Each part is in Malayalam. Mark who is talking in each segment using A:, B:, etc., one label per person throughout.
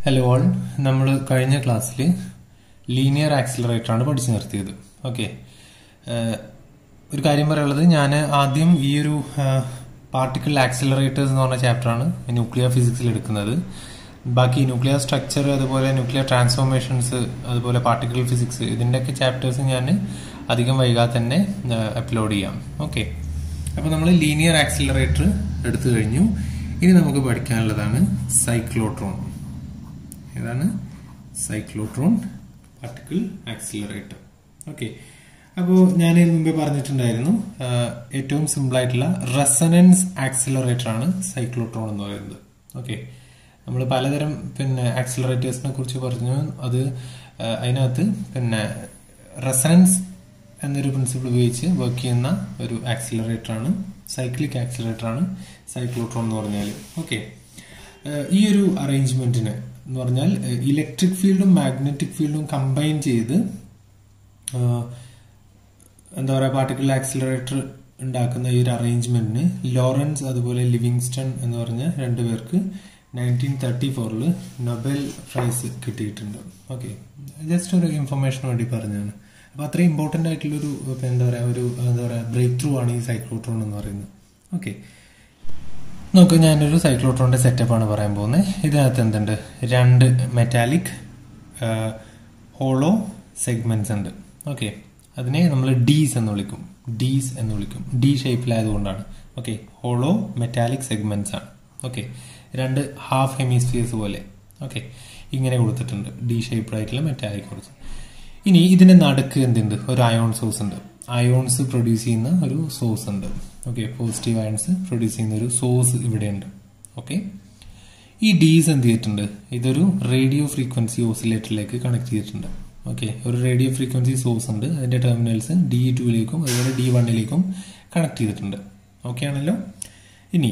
A: ഹലോ ഓൾ നമ്മൾ കഴിഞ്ഞ ക്ലാസ്സിൽ ലീനിയർ ആക്സിലറേറ്റർ ആണ് പഠിച്ചു നിർത്തിയത് ഓക്കെ ഒരു കാര്യം പറയാനുള്ളത് ഞാൻ ആദ്യം ഈ ഒരു പാർട്ടിക്കിൾ ആക്സിലറേറ്റേഴ്സ് എന്ന് പറഞ്ഞ ചാപ്റ്ററാണ് ന്യൂക്ലിയർ ഫിസിക്സിൽ എടുക്കുന്നത് ബാക്കി ന്യൂക്ലിയർ സ്ട്രക്ചർ അതുപോലെ ന്യൂക്ലിയർ ട്രാൻസ്ഫോർമേഷൻസ് അതുപോലെ പാർട്ടിക്കിൾ ഫിസിക്സ് ഇതിൻ്റെയൊക്കെ ചാപ്റ്റേഴ്സ് ഞാൻ അധികം വൈകാതെ തന്നെ അപ്ലോഡ് ചെയ്യാം ഓക്കെ അപ്പോൾ നമ്മൾ ലീനിയർ ആക്സിലറേറ്റർ എടുത്തു കഴിഞ്ഞു ഇനി നമുക്ക് പഠിക്കാനുള്ളതാണ് സൈക്ലോട്രോൺ ഏതാണ് സൈക്ലോട്രോൺ പാർട്ടിക്കിൾ ആക്സിലറേറ്റർ ഓക്കെ അപ്പോൾ ഞാൻ മുമ്പേ പറഞ്ഞിട്ടുണ്ടായിരുന്നു ഏറ്റവും സിമ്പിൾ ആയിട്ടുള്ള റെസനൻസ് ആക്സിലറേറ്റർ ആണ് സൈക്ലോട്രോൺ എന്ന് പറയുന്നത് ഓക്കെ നമ്മൾ പലതരം പിന്നെ ആക്സിലറേറ്റേഴ്സിനെ കുറിച്ച് പറഞ്ഞു അത് അതിനകത്ത് പിന്നെ റെസനൻസ് എന്നൊരു പ്രിൻസിപ്പിൾ ഉപയോഗിച്ച് വർക്ക് ചെയ്യുന്ന ഒരു ആക്സിലറേറ്റർ ആണ് സൈക്ലിക് ആക്സിലറേറ്റർ ആണ് സൈക്ലോട്രോൺ എന്ന് പറഞ്ഞാൽ ഓക്കെ ഈ ഒരു അറേഞ്ച്മെന്റിന് എന്ന് പറഞ്ഞാൽ ഇലക്ട്രിക് ഫീൽഡും മാഗ്നറ്റിക് ഫീൽഡും കമ്പൈൻ ചെയ്ത് എന്താ പറയുക പാർട്ടിക്കിൾ ആക്സിലറേറ്റർ ഉണ്ടാക്കുന്ന ഈ ഒരു അറേഞ്ച്മെന്റിന് ലോറൻസ് അതുപോലെ ലിവിങ്സ്റ്റൺ എന്ന് പറഞ്ഞ രണ്ടുപേർക്ക് നയൻറ്റീൻ തേർട്ടി ഫോറിൽ നൊബൽ പ്രൈസ് കിട്ടിയിട്ടുണ്ട് ഓക്കെ ജസ്റ്റ് ഒരു ഇൻഫർമേഷൻ വേണ്ടി പറഞ്ഞാണ് അപ്പോൾ അത്രയും ഇമ്പോർട്ടൻ്റ് ആയിട്ടുള്ളൊരു എന്താ പറയുക ഒരു എന്താ പറയുക ബ്രേക്ക് ത്രൂ ആണ് ഈ സൈക്ലോട്രോൺ എന്ന് പറയുന്നത് ഓക്കെ നോക്ക് ഞാനൊരു സൈക്ലോട്രോണിന്റെ സെറ്റപ്പാണ് പറയാൻ പോകുന്നത് ഇതിനകത്ത് എന്തുണ്ട് രണ്ട് മെറ്റാലിക് ഹോളോ സെഗ്മെന്റ്സ് ഉണ്ട് ഓക്കെ അതിനെ നമ്മൾ ഡീസ് എന്ന് വിളിക്കും ഡീസ് എന്ന് വിളിക്കും ഡി ഷേപ്പിലായതുകൊണ്ടാണ് ഓക്കെ ഹോളോ മെറ്റാലിക് സെഗ്മെന്റ്സ് ആണ് ഓക്കെ രണ്ട് ഹാഫ് ഹെമിസ്ഫിയേഴ്സ് പോലെ ഓക്കെ ഇങ്ങനെ കൊടുത്തിട്ടുണ്ട് ഡി ഷേപ്ഡ് ആയിട്ടുള്ള മെറ്റാലിക് കുറച്ച് ഇനി ഇതിന്റെ നടുക്ക് എന്തുണ്ട് ഒരു അയോൺ സോഴ്സ് ഉണ്ട് അയോൺസ് പ്രൊഡ്യൂസ് ചെയ്യുന്ന ഒരു സോഴ്സ് ഉണ്ട് ഓക്കെ പോസിറ്റീവ് അയോൺസ് പ്രൊഡ്യൂസ് ചെയ്യുന്ന ഒരു സോഴ്സ് ഇവിടെ ഉണ്ട് ഓക്കെ ഈ ഡീസ് എന്ത് ചെയ്തിട്ടുണ്ട് ഇതൊരു റേഡിയോ ഫ്രീക്വൻസി ഓസിലേറ്ററിലേക്ക് കണക്ട് ചെയ്തിട്ടുണ്ട് ഓക്കെ ഒരു റേഡിയോ ഫ്രീക്വൻസി സോഴ്സ് ഉണ്ട് അതിന്റെ ടെർമിനൽസ് ഡി ടുവിലേക്കും അതുപോലെ ഡി വണ്ണിലേക്കും കണക്ട് ചെയ്തിട്ടുണ്ട് ഓക്കെ ആണല്ലോ ഇനി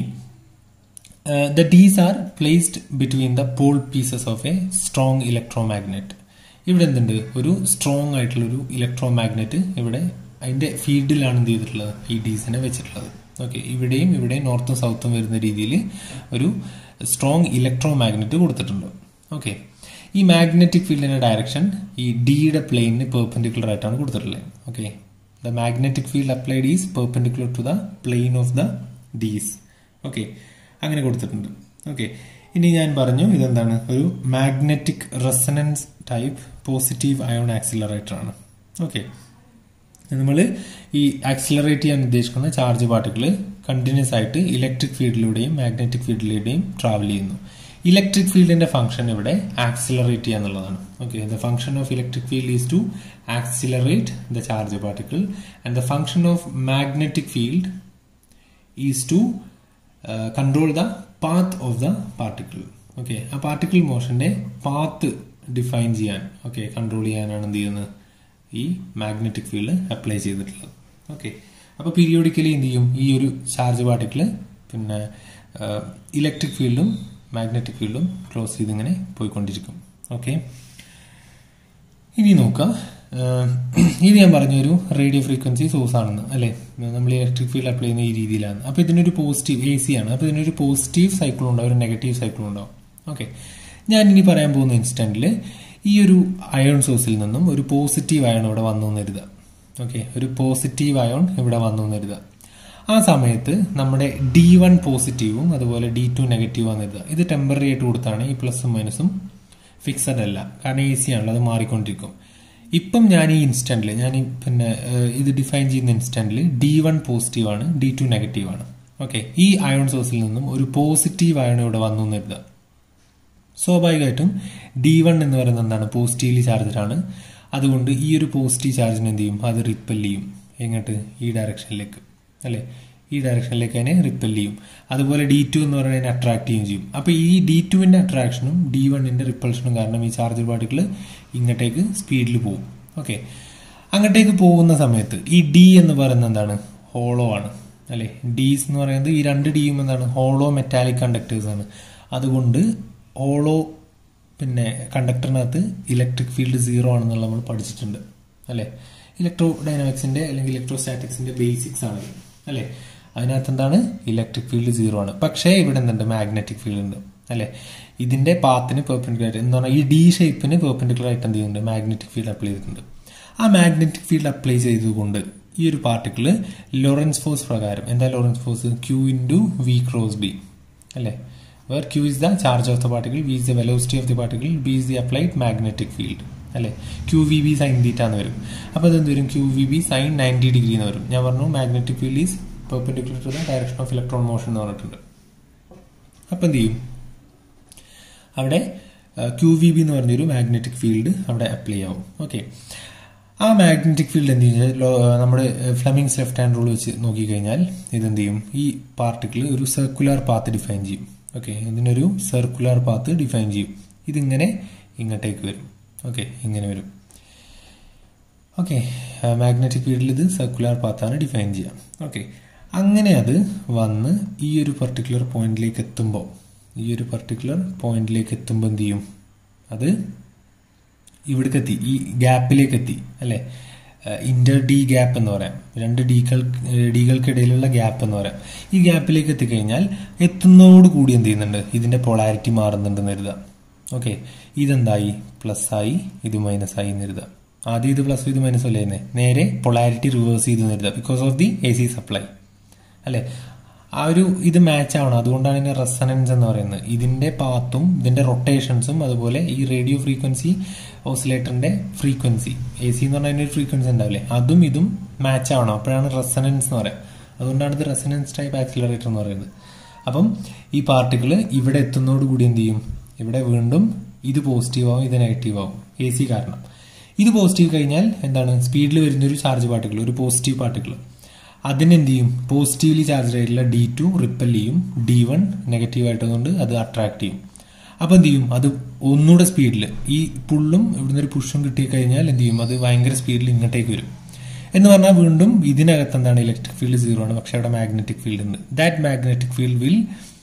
A: the dees are placed between the pole pieces of a strong electromagnet ഇവിടെ എന്തുണ്ട് ഒരു സ്ട്രോങ് ആയിട്ടുള്ള ഒരു ഇലക്ട്രോ മാഗ്നറ്റ് ഇവിടെ അതിന്റെ ഫീൽഡിലാണ് എന്ത് ചെയ്തിട്ടുള്ളത് ഈ ഡീസിനെ വെച്ചിട്ടുള്ളത് ഓക്കെ ഇവിടെയും ഇവിടെയും നോർത്തും സൗത്തും വരുന്ന രീതിയിൽ ഒരു സ്ട്രോങ് ഇലക്ട്രോ മാഗ്നറ്റ് കൊടുത്തിട്ടുണ്ട് ഓക്കെ ഈ മാഗ്നറ്റിക് ഫീൽഡിന്റെ ഡയറക്ഷൻ ഈ ഡിയുടെ പ്ലെയിനിന് പെർപെൻഡിക്കുലർ ആയിട്ടാണ് കൊടുത്തിട്ടുള്ളത് okay the magnetic field applied is perpendicular to the plane of the dees okay അങ്ങനെ കൊടുത്തിട്ടുണ്ട് ഓക്കെ ഇനി ഞാൻ പറഞ്ഞു ഇതെന്താണ് ഒരു magnetic resonance type positive ion accelerator ആണ് ഓക്കെ നമ്മൾ ഈ ആക്സിലറേറ്റ് ചെയ്യാൻ ഉദ്ദേശിക്കുന്ന ചാർജ് പാർട്ടിക്കിൾ കണ്ടിന്യൂസ് ആയിട്ട് ഇലക്ട്രിക് ഫീൽഡിലൂടെയും മാഗ്നറ്റിക് ഫീൽഡിലൂടെയും ട്രാവൽ ചെയ്യുന്നു ഇലക്ട്രിക് ഫീൽഡിന്റെ ഫംഗ്ഷൻ ഇവിടെ ആക്സിലറേറ്റ് ചെയ്യുക എന്നുള്ളതാണ് okay the function of electric field is to accelerate the charge particle and the function of magnetic field is to control the path of the particle okay ആ പാർട്ടിക്കിൾ മോഷന്റെ പാത്ത് ഡിഫൈൻ ചെയ്യാൻ ഓക്കെ കൺട്രോൾ ചെയ്യാനാണ് എന്ത് ചെയ്യുന്നത് ഈ മാഗ്നറ്റിക് ഫീൽഡ് അപ്ലൈ ചെയ്തിട്ടുള്ളത് ഓക്കെ അപ്പോൾ പീരിയോഡിക്കലി എന്ത് ചെയ്യും ഈ ഒരു ചാർജ് പാർട്ടിക്കിൾ പിന്നെ ഇലക്ട്രിക് ഫീൽഡും മാഗ്നറ്റിക് ഫീൽഡും ക്ലോസ് ചെയ്ത് ഇങ്ങനെ പോയിക്കൊണ്ടിരിക്കും ഓക്കെ ഇനി നോക്കാം ഇത് ഞാൻ പറഞ്ഞൊരു റേഡിയോ ഫ്രീക്വൻസി സോഴ്സ് ആണെന്ന് അല്ലെ നമ്മൾ ഇലക്ട്രിക് ഫീൽഡ് അപ്ലൈ ചെയ്യുന്ന ഈ രീതിയിലാണ് അപ്പൊ ഇതിനൊരു പോസിറ്റീവ് എ സി ആണ് അപ്പൊ ഇതിനൊരു പോസിറ്റീവ് സൈക്കിൾ ഉണ്ടാവും ഒരു നെഗറ്റീവ് സൈക്കിൾ ഉണ്ടാവും ഓക്കെ ഞാൻ ഇനി പറയാൻ പോകുന്ന ഇൻസ്റ്റന്റിൽ ഈ ഒരു അയോൺ സോഴ്സിൽ നിന്നും ഒരു പോസിറ്റീവ് അയോൺ ഇവിടെ വന്നു എന്നരുത് ഓക്കെ ഒരു പോസിറ്റീവ് അയോൺ ഇവിടെ വന്നു എന്നരുത് ആ സമയത്ത് നമ്മുടെ ഡി വൺ പോസിറ്റീവും അതുപോലെ ഡി ടു നെഗറ്റീവ് വന്നിരുത് ഇത് ടെമ്പററി ആയിട്ട് കൊടുത്താണ് ഈ പ്ലസും മൈനസും ഫിക്സഡ് അല്ല കാരണം എ സി ആണല്ലോ അത് മാറിക്കൊണ്ടിരിക്കും ഇപ്പം ഞാൻ ഈ ഇൻസ്റ്റന്റിൽ ഞാൻ ഈ പിന്നെ ഇത് ഡിഫൈൻ ചെയ്യുന്ന ഇൻസ്റ്റന്റിൽ ഡി വൺ പോസിറ്റീവ് ആണ് ഡി ടു നെഗറ്റീവ് ആണ് ഓക്കെ ഈ അയോൺ സോഴ്സിൽ നിന്നും ഒരു പോസിറ്റീവ് അയോൺ ഇവിടെ വന്നു എന്നരുത് സ്വാഭാവികമായിട്ടും ഡി വൺ എന്ന് പറയുന്നത് എന്താണ് പോസിറ്റീവ്ലി ചാർജഡ് ആണ് അതുകൊണ്ട് ഈ ഒരു പോസിറ്റീവ് ചാർജിന് എന്ത് ചെയ്യും അത് റിപ്പൽ ചെയ്യും എങ്ങോട്ട് ഈ ഡയറക്ഷനിലേക്ക് അല്ലെ ഈ ഡയറക്ഷനിലേക്ക് അതിനെ റിപ്പൽ ചെയ്യും അതുപോലെ ഡി ടു എന്ന് പറയുന്നത് അട്രാക്ട് ചെയ്യുകയും ചെയ്യും അപ്പൊ ഈ ഡി ടുവിന്റെ അട്രാക്ഷനും ഡി വണ്ണിന്റെ റിപ്പൾഷനും കാരണം ഈ ചാർജ് പാർട്ടിക്കിൾ ഇങ്ങോട്ടേക്ക് സ്പീഡിൽ പോകും ഓക്കെ അങ്ങോട്ടേക്ക് പോകുന്ന സമയത്ത് ഈ ഡി എന്ന് പറയുന്നത് എന്താണ് ഹോളോ ആണ് അല്ലെ ഡീസ് എന്ന് പറയുന്നത് ഈ രണ്ട് ഡിയും എന്താണ് ഹോളോ മെറ്റാലിക് കണ്ടക്ടേഴ്സ് ആണ് അതുകൊണ്ട് ഹോളോ പിന്നെ കണ്ടക്ടറിനകത്ത് ഇലക്ട്രിക് ഫീൽഡ് സീറോ ആണെന്നുള്ള നമ്മൾ പഠിച്ചിട്ടുണ്ട് അല്ലെ ഇലക്ട്രോ ഡൈനാമിക്സിന്റെ അല്ലെങ്കിൽ ഇലക്ട്രോസ്റ്റാറ്റിക്സിന്റെ ബേസിക്സ് ആണ് അല്ലെ അതിനകത്ത് എന്താണ് ഇലക്ട്രിക് ഫീൽഡ് സീറോ ആണ് പക്ഷേ ഇവിടെ എന്തുണ്ട് മാഗ്നറ്റിക് ഫീൽഡ് ഉണ്ട് അല്ലെ ഇതിന്റെ പാത്തിന് പെർപെൻഡിക്കുലർ ആയിട്ട് എന്ന് പറഞ്ഞാൽ ഈ ഡി ഷേപ്പിന് പെർപെൻഡിക്കുലർ ആയിട്ട് എന്ത് ചെയ്യുന്നുണ്ട് മാഗ്നറ്റിക് ഫീൽഡ് അപ്ലൈ ചെയ്തിട്ടുണ്ട് ആ മാഗ്നറ്റിക് ഫീൽഡ് അപ്ലൈ ചെയ്തുകൊണ്ട് ഈ ഒരു പാർട്ടിക്കിള് ലോറൻസ് ഫോഴ്സ് പ്രകാരം എന്താ Lorentz force Q into V cross B അല്ലേ where Q is the charge of the particle V is the velocity of the particle B is the applied magnetic field അല്ലെ Q V B sine theta എന്ന് വരും അപ്പൊ അതെന്ത് വരും Q V B sine ninety degree എന്ന് വരും ഞാൻ പറഞ്ഞു magnetic field is perpendicular to the direction of electron motion എന്ന് പറഞ്ഞിട്ടുണ്ട് അപ്പൊ എന്ത് ചെയ്യും അവിടെ ക്യൂ വി ബി എന്ന് പറഞ്ഞൊരു മാഗ്നറ്റിക് ഫീൽഡ് അവിടെ അപ്ലൈ ആവും ഓക്കെ ആ മാഗ്നറ്റിക് ഫീൽഡ് എന്ത് കഴിഞ്ഞാൽ നമ്മുടെ ഫ്ലമിങ്സ് ലെഫ്റ്റ് ഹാൻഡ് റൂൾ വെച്ച് നോക്കിക്കഴിഞ്ഞാൽ ഇതെന്ത് ചെയ്യും ഈ പാർട്ടിക്കിൾ ഒരു സർക്കുലർ പാത്ത് ഡിഫൈൻ ചെയ്യും ഓക്കെ ഇതിനൊരു സർക്കുലർ പാത്ത് ഡിഫൈൻ ചെയ്യും ഇതിങ്ങനെ ഇങ്ങോട്ടേക്ക് വരും ഓക്കെ ഇങ്ങനെ വരും ഓക്കെ മാഗ്നറ്റിക് ഫീൽഡിൽ ഇത് സർക്കുലർ പാത്താണ് ഡിഫൈൻ ചെയ്യാം ഓക്കെ അങ്ങനെ അത് വന്ന് ഈ ഒരു പർട്ടിക്കുലർ പോയിന്റിലേക്ക് എത്തുമ്പോൾ ഈ ഒരു പർട്ടിക്കുലർ പോയിന്റിലേക്ക് എത്തുമ്പോൾ എന്ത് ചെയ്യും അത് ഇവിടേക്ക് എത്തി ഈ ഗ്യാപ്പിലേക്ക് എത്തി അല്ലെ ഇന്റർ ഡി ഗ്യാപ്പ് എന്ന് പറയാം രണ്ട് ഡീകൾ ഡികൾക്കിടയിലുള്ള ഗ്യാപ്പ് എന്ന് പറയാം ഈ ഗ്യാപ്പിലേക്ക് എത്തിക്കഴിഞ്ഞാൽ എത്തുന്നതോട് കൂടി എന്ത് ചെയ്യുന്നുണ്ട് ഇതിന്റെ പൊളാരിറ്റി മാറുന്നുണ്ടെന്ന് കരുതാം ഓക്കെ ഇതെന്തായി പ്ലസ് ആയി ഇത് മൈനസ് ആയി എന്ന് കരുതാം ആദ്യം ഇത് പ്ലസ് ഇത് മൈനസ് അല്ലേ നേരെ പൊളാരിറ്റി റിവേഴ്സ് ചെയ്ത് കരുതാം because of the A C supply അല്ലെ ആ ഒരു ഇത് മാച്ച് ആവണം അതുകൊണ്ടാണ് ഇതിന്റെ റെസനൻസ് എന്ന് പറയുന്നത് ഇതിന്റെ പാത്തും ഇതിന്റെ റൊട്ടേഷൻസും അതുപോലെ ഈ റേഡിയോ ഫ്രീക്വൻസി ഓസിലേറ്ററിന്റെ ഫ്രീക്വൻസി എ സി എന്ന് പറഞ്ഞാൽ ഒരു ഫ്രീക്വൻസി ഉണ്ടാവില്ലേ അതും ഇതും മാച്ച് ആവണം അപ്പോഴാണ് റെസനൻസ് എന്ന് പറയാം അതുകൊണ്ടാണ് ഇത് റെസനൻസ് ടൈപ്പ് ആക്സിലറേറ്റർ എന്ന് പറയുന്നത് അപ്പം ഈ പാർട്ടിക്കിൾ ഇവിടെ എത്തുന്നതോട് കൂടി എന്ത് ചെയ്യും ഇവിടെ വീണ്ടും ഇത് പോസിറ്റീവ് ആവും ഇത് നെഗറ്റീവ് ആവും എ സി കാരണം ഇത് പോസിറ്റീവ് കഴിഞ്ഞാൽ എന്താണ് സ്പീഡിൽ വരുന്ന ഒരു ചാർജ് പാർട്ടിക്കിൾ ഒരു പോസിറ്റീവ് പാർട്ടിക്കിൾ അതിനെന്ത് ചെയ്യും പോസിറ്റീവ്ലി ചാർജ് ആയിട്ടുള്ള ഡി ടു റിപ്പൽ ചെയ്യും ഡി വൺ നെഗറ്റീവ് ആയിട്ടതുകൊണ്ട് അത് അട്രാക്ട് ചെയ്യും അപ്പൊ എന്ത് ചെയ്യും അത് ഒന്നുകൂടെ സ്പീഡിൽ ഈ പുള്ളും ഇവിടുന്ന് ഒരു പുഷും കിട്ടി കഴിഞ്ഞാൽ എന്ത് ചെയ്യും അത് ഭയങ്കര സ്പീഡിൽ ഇങ്ങോട്ടേക്ക് വരും എന്ന് പറഞ്ഞാൽ വീണ്ടും ഇതിനകത്ത് എന്താണ് ഇലക്ട്രിക് ഫീൽഡ് സീറോ ആണ് പക്ഷെ അവിടെ മാഗ്നറ്റിക് ഫീൽഡ് ഉണ്ട് that magnetic field will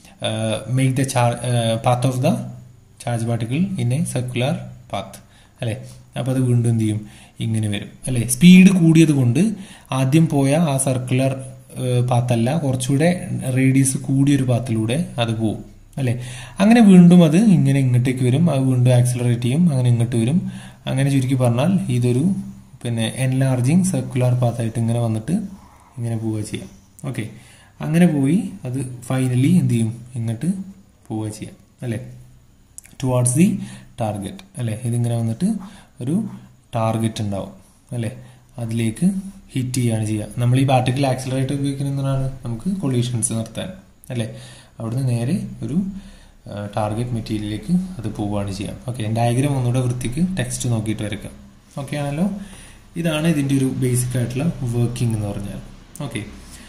A: make the path of the charge particle in a circular path അല്ലെ അപ്പൊ അത് വീണ്ടും എന്ത് ചെയ്യും ഇങ്ങനെ വരും അല്ലെ സ്പീഡ് കൂടിയത് കൊണ്ട് ആദ്യം പോയ ആ സർക്കുലർ പാത്തല്ല കുറച്ചുകൂടെ റേഡിയസ് കൂടിയൊരു പാത്തിലൂടെ അത് പോവും അല്ലെ അങ്ങനെ വീണ്ടും അത് ഇങ്ങനെ ഇങ്ങോട്ടേക്ക് വരും അത് വീണ്ടും ആക്സിലറേറ്റ് ചെയ്യും അങ്ങനെ ഇങ്ങോട്ട് വരും അങ്ങനെ ചുരുക്കി പറഞ്ഞാൽ ഇതൊരു പിന്നെ എൻലാർജിങ് സർക്കുലർ പാത്തായിട്ട് ഇങ്ങനെ വന്നിട്ട് ഇങ്ങനെ പോവുക ചെയ്യാം ഓക്കെ അങ്ങനെ പോയി അത് ഫൈനലി എന്ത് ചെയ്യും ഇങ്ങോട്ട് പോവുക ചെയ്യാം അല്ലെ ടുവാർഡ്സ് ദി ടാർഗറ്റ് അല്ലെ ഇതിങ്ങനെ വന്നിട്ട് ഒരു ടാർഗറ്റ് ഉണ്ടാവും അല്ലെ അതിലേക്ക് ഹിറ്റ് ചെയ്യാണ് ചെയ്യുക നമ്മൾ ഈ പാർട്ടിക്കൽ ആക്സിലറേറ്റർ ഉപയോഗിക്കുന്നതാണ് നമുക്ക് കൊളീഷൻസ് നിർത്താൻ അല്ലെ അവിടുന്ന് നേരെ ഒരു ടാർഗറ്റ് മെറ്റീരിയലിലേക്ക് അത് പോവുകയാണ് ചെയ്യാം ഓക്കെ ഡയഗ്രാം ഒന്നുകൂടെ വൃത്തിക്ക് ടെക്സ്റ്റ് നോക്കിയിട്ട് വരയ്ക്കാം ഓക്കെ ആണല്ലോ ഇതാണ് ഇതിന്റെ ഒരു ബേസിക് ആയിട്ടുള്ള വർക്കിംഗ് എന്ന് പറഞ്ഞാൽ ഓക്കെ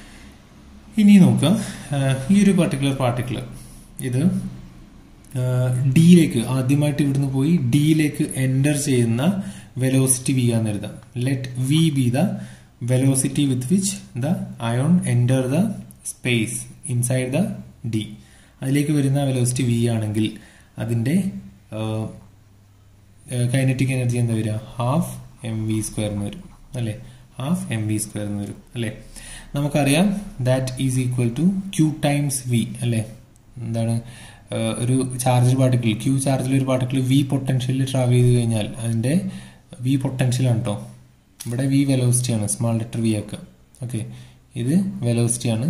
A: ഇനി നോക്കുക ഈ ഒരു പർട്ടിക്കുലർ പാർട്ടിക്കിൾ ഇത് ഡിയിലേക്ക് ആദ്യമായിട്ട് ഇവിടുന്ന് പോയി ഡിയിലേക്ക് എൻ്റർ ചെയ്യുന്ന വെലോസിറ്റി വി ആണെന്ന് എഴുതാം let V be the velocity with which the ion enter the space inside the D അതിലേക്ക് വരുന്ന വെലോസിറ്റി വി ആണെങ്കിൽ അതിന്റെ കൈനറ്റിക് എനർജി എന്താ വരിക ഹാഫ് എം വി സ്ക്വയർ എന്ന് വരും അല്ലെ ഹാഫ് എം വി സ്ക്വയർ എന്ന് വരും അല്ലെ നമുക്കറിയാം that is equal to Q times V അല്ലെ എന്താണ് ഒരു ചാർജ് പാർട്ടിക്കിൾ ക്യൂ ചാർജിൽ ഒരു പാർട്ടിക്കിൾ വി പൊട്ടൻഷ്യലിൽ ട്രാവൽ ചെയ്ത് കഴിഞ്ഞാൽ അതിന്റെ വി പൊട്ടൻഷ്യലാണ് കേട്ടോ ഇവിടെ വി വെലോസിറ്റി ആണ് സ്മാൾ ലെറ്റർ വി ഒക്കെ ഓക്കെ ഇത് വെലോസിറ്റി ആണ്